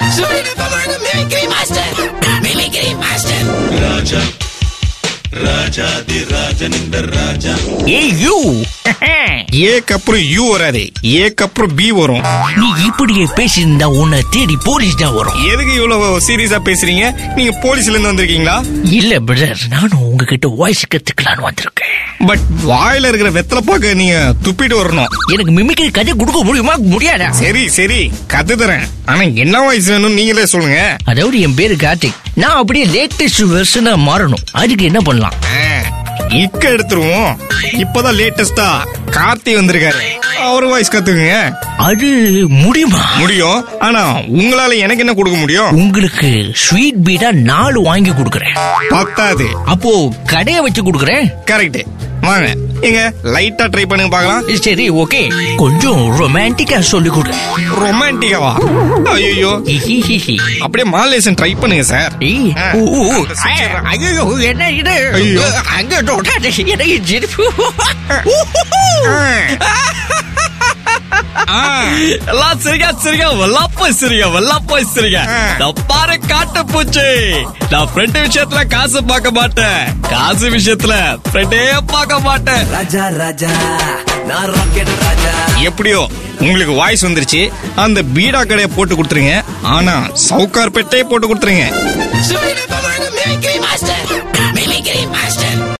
சுழிடப்பமான mimicry master mimicry master Raja Rajadhi Rajan இந்த ராஜா ஏய் you ஏக்கு அப்புறம் யூ வராது ஏக்கு அப்புறம் பி வரும் நீ இப்படியே பேசியிருந்தா உன்னை தேடி போலீஸ் தான் வரும் எதுக்கு இவ்வளவு சீரியஸா பேசுறீங்க நீங்க போலீஸ்ல இருந்து வந்திருக்கீங்களா இல்ல பிரதர் நானும் உங்ககிட்ட வாய்ஸ் கத்துக்கலான்னு வந்திருக்கேன் பட் வாயில இருக்கிற வெத்தலை பாக்க நீங்க துப்பிட்டு வரணும் எனக்கு மிமிக்ரி கதை கொடுக்க முடியுமா முடியாதா சரி சரி கத்து தரேன் ஆனா என்ன வயசு வேணும் நீங்களே சொல்லுங்க அதாவது என் பேரு கார்த்திக் நான் அப்படியே லேட்டஸ்ட் வெர்ஷனா மாறணும் அதுக்கு என்ன பண்ணலாம் ஆ, இக்க எடுத்துருவோம் இப்பதான் லேட்டஸ்டா கார்த்தி வந்திருக்காரு அவரு வாய்ஸ் கத்துக்குங்க அது முடியுமா முடியும் ஆனா உங்களால எனக்கு என்ன கொடுக்க முடியும் உங்களுக்கு ஸ்வீட் பீடா நாலு வாங்கி கொடுக்கறேன் பத்தாது அப்போ கடையை வச்சு கொடுக்கறேன் கரெக்ட் வாங்க எங்க லைட்டா ட்ரை பண்ணுங்க பார்க்கலாம் சரி ஓகே கொஞ்சம் ரொமான்டிக்கா சொல்லி கொடு ரொமான்டிக்காவா ஐயோ ஹிஹிஹிஹி. அப்படியே மாலேசன் ட்ரை பண்ணுங்க சார் ஏய், ஆ, ஊ, ஊ, ஊ. அந்த சிரிச்சிடுறான். ஐயோ என்ன இது ஐயோ. அங்க தொட்டாதே, எனக்கு சிரிப்பு ஆ, எல்லாம் சரிங்க சரிங்க வல்லாப்பா சரிங்க வல்லாப்பா சரிங்க ஆ. நான் பாரு காட்டு பூச்சி நான் ஃப்ரெண்ட் விஷயத்துல காசு பார்க்க மாட்டேன் காசு விஷயத்துல ஃப்ரெண்டே பார்க்க மாட்டேன் ராஜா ராஜா நான் ராக்கெட் ராஜா எப்படியோ உங்களுக்கு வாய்ஸ் வந்துருச்சு அந்த பீடா கடையை போட்டு கொடுத்துருங்க ஆனா சவுக்கார் பெட்டையே போட்டு கொடுத்துருங்க சுழிடப்பமான மிமிக்ரி மாஸ்டர் மிமிக்ரி மாஸ்டர்